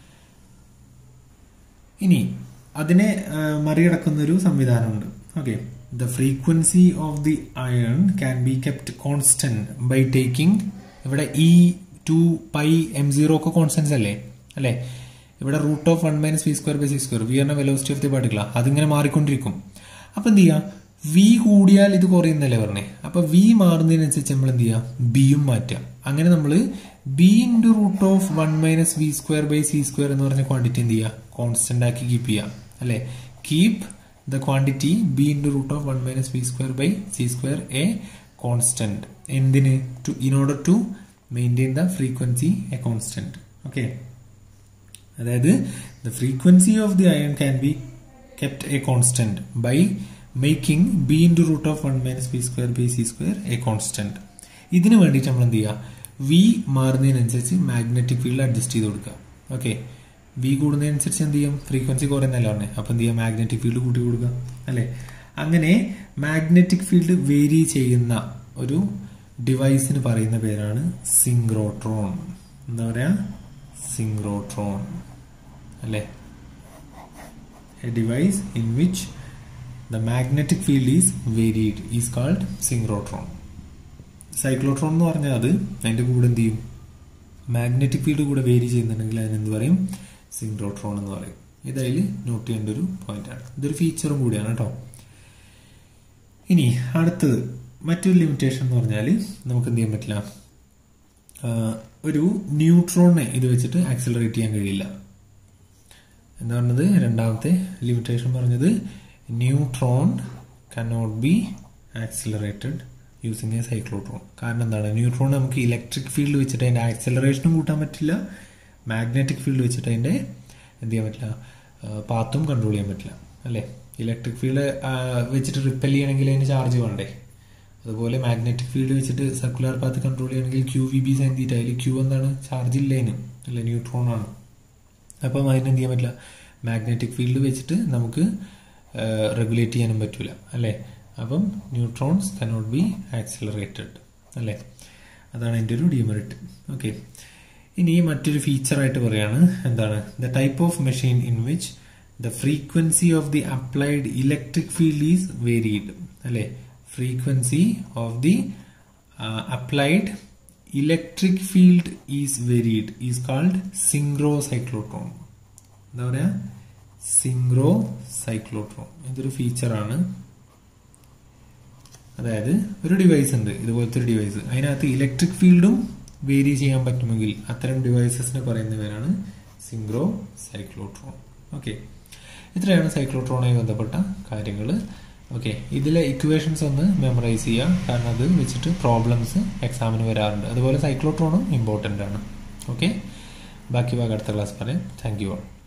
A: ഇനി അതിനെ മറികടക്കുന്ന ഒരു സംവിധാനമുണ്ട് okay the frequency of the ion can be kept constant by taking ഇവിടെ e two pi m zero ഒക്കെ കോൺസ്റ്റൻസ് അല്ലേ അല്ലേ ഇവിടെ root of one minus V square by C square v എന്ന വെലോസിറ്റി ഓഫ് ദി പാർട്ടിക്കിൾ അതിങ്ങനെ മാറിക്കൊണ്ടിരിക്കും അപ്പൊ എന്ത് ചെയ്യാം വി കൂടിയാൽ ഇത് കുറയുന്നല്ലേ പറഞ്ഞേ അപ്പൊ വി മാറുന്നതിനനുസരിച്ച് നമ്മൾ എന്ത് ചെയ്യാം ബിയും മാറ്റാം അങ്ങനെ നമ്മൾ B into root of one minus V square by C square എന്ന് പറഞ്ഞ ക്വാണ്ടിറ്റി എന്ത് ചെയ്യുക കോൺസ്റ്റന്റ് ആക്കി കീപ്പ് ചെയ്യാം അല്ലെ keep the quantity B into root of one minus V square by C square a constant എന്തിന് to in order to maintain the frequency a constant okay അതായത് the frequency of the ion can be kept a constant by making B into root of one minus B square B c square a constant ഇതിന് വേണ്ടിയിട്ട് നമ്മൾ എന്ത് ചെയ്യുക വി മാറുന്നതിനനുസരിച്ച് മാഗ്നറ്റിക് ഫീൽഡ് അഡ്ജസ്റ്റ് ചെയ്ത് കൊടുക്കുക ഓക്കെ വി കൂടുന്നതിനനുസരിച്ച് എന്ത് ചെയ്യും ഫ്രീക്വൻസി കുറയുന്നല്ല പറഞ്ഞേ അപ്പൊ എന്ത് ചെയ്യാം മാഗ്നറ്റിക് ഫീൽഡ് കൂട്ടി കൊടുക്കുക അല്ലെ അങ്ങനെ മാഗ്നറ്റിക് ഫീൽഡ് വേരി ചെയ്യുന്ന ഒരു ഡിവൈസിന് പറയുന്ന പേരാണ് സിങ്ക്രോട്രോൺ എന്താ പറയാ സിങ്ക്രോട്രോൺ അല്ലെ a device in which the magnetic field is varied is called synchrotron cyclotron എന്ന് പറഞ്ഞാൽ അത് അതിന്റെ കൂടെ എന്ത് ചെയ്യും മാഗ്നറ്റിക് ഫീൽഡ് കൂടെ വേരി ചെയ്യുന്നുണ്ടെങ്കിൽ അതിനെന്ത് പറയും സിങ്ക്രോട്രോൺ എന്ന് പറയും ഇതതിൽ നോട്ട് ചെയ്യേണ്ട ഒരു പോയിന്റ് ആണ് ഇതൊരു ഫീച്ചറും കൂടിയാണ് കേട്ടോ ഇനി അടുത്തത് മറ്റൊരു ലിമിറ്റേഷൻ എന്ന് പറഞ്ഞാൽ നമുക്ക് എന്ത് ചെയ്യാൻ പറ്റില്ല ഒരു ന്യൂട്രോണിനെ ഇത് വെച്ചിട്ട് ആക്സിലറേറ്റ് ചെയ്യാൻ കഴിയില്ല എന്താ പറഞ്ഞത് രണ്ടാമത്തെ ലിമിറ്റേഷൻ പറഞ്ഞത് neutron cannot be accelerated using a cyclotron കാരണം എന്താണ് ന്യൂട്രോൺ നമുക്ക് ഇലക്ട്രിക് ഫീൽഡ് വെച്ചിട്ട് അതിന്റെ ആക്സിലറേഷനും കൂട്ടാൻ പറ്റില്ല മാഗ്നറ്റിക് ഫീൽഡ് വെച്ചിട്ട് അതിന്റെ എന്ത് ചെയ്യാൻ പറ്റില്ല പാത്തും കൺട്രോൾ ചെയ്യാൻ പറ്റില്ല അല്ലേ ഇലക്ട്രിക് ഫീൽഡ് വെച്ചിട്ട് റിപ്പൽ ചെയ്യണമെങ്കിൽ അതിന് ചാർജ് വേണ്ടേ അതുപോലെ മാഗ്നറ്റിക് ഫീൽഡ് വെച്ചിട്ട് സർക്കുലർ പാത്ത് കൺട്രോൾ ചെയ്യണമെങ്കിൽ q V B sine theta അതിൽ ക്യൂ എന്താണ് ചാർജ് ഇല്ലേന് അല്ലെ ന്യൂട്രോൺ ആണ് അപ്പം അതിന് എന്ത് ചെയ്യാൻ പറ്റില്ല മാഗ്നറ്റിക് ഫീൽഡ് വെച്ചിട്ട് നമുക്ക് റെഗുലേറ്റ് ചെയ്യാനും പറ്റൂല അല്ലേ അപ്പം ന്യൂട്രോൺസ് കനോട്ട് ബി ആക്സിലറേറ്റഡ് അല്ലേ അതാണ് എൻ്റെ ഒരു ഡിമെറിറ്റ് ഓക്കെ ഇനി മറ്റൊരു ഫീച്ചറായിട്ട് പറയാണ് എന്താണ് the type of machine in which the frequency of the applied electric field is varied അല്ലെ frequency of the applied electric field is varied is called synchro cyclotron എന്താ പറയാ സിംഗ്രോ സൈക്ലോട്രോൺ ഇതൊരു ഫീച്ചറാണ് അതായത് ഒരു ഡിവൈസ് ഉണ്ട് ഇതുപോലത്തെ ഒരു ഡിവൈസ് അതിനകത്ത് ഇലക്ട്രിക് ഫീൽഡും വേരി ചെയ്യാൻ പറ്റുമെങ്കിൽ അത്തരം ഡിവൈസസിന് പറയുന്ന പേരാണ് സിംഗ്രോ സൈക്ലോട്രോൺ ഓക്കെ ഇത്രയാണ് സൈക്ലോട്രോണുമായി ബന്ധപ്പെട്ട കാര്യങ്ങൾ ഓക്കെ ഇതിലെ ഇക്വേഷൻസ് ഒന്ന് മെമ്മറൈസ് ചെയ്യുക കാരണം അത് വെച്ചിട്ട് പ്രോബ്ലംസ് എക്സാമിന് വരാറുണ്ട് അതുപോലെ സൈക്ലോട്രോണും ഇമ്പോർട്ടൻ്റ് ആണ് ഓക്കെ ബാക്കി ഭാഗം അടുത്ത ക്ലാസ് പറയാം താങ്ക് യു ആൾ